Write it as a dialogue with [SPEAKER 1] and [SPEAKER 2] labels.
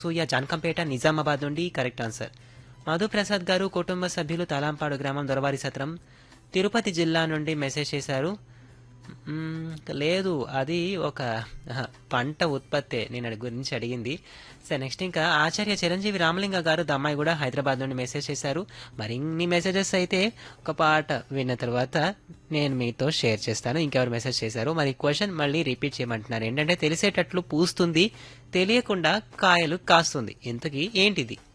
[SPEAKER 1] సూయ జాన్కంపేట నిజామాబాద్ నుండి correct answer Madhu Prasad గారు కుటుంబ సభ్యులు తలాంపాడు గ్రామం దొరవారి సత్రం తిరుపతి జిల్లా నుండి మెసేజ్ చేశారు మ్మ్, లేదు అది ఒక ఆహా, పంట ఉత్పత్తే నేను అది గురించి అడిగింది సరే నెక్స్ట్ ఇంకా ఆచార్య చిరంజీవి రామలింగ గారు దమ్మాయి కూడా హైదరాబాద్ నుండి మెసేజ్ చేశారు మరి ఇన్ని మెసేజెస్ అయితే ఒక పాట విన్న తర్వాత నేను మీతో షేర్ చేస్తాను ఇంకెవరు మెసేజ్ చేశారు మరి క్వశ్చన్ మళ్ళీ రిపీట్ చేయమంటున్నారు ఏంటంటే తెలిసేటట్లు పూస్తుంది తెలియకుండా కాయలు కాస్తుంది ఇంతకీ ఏంటిది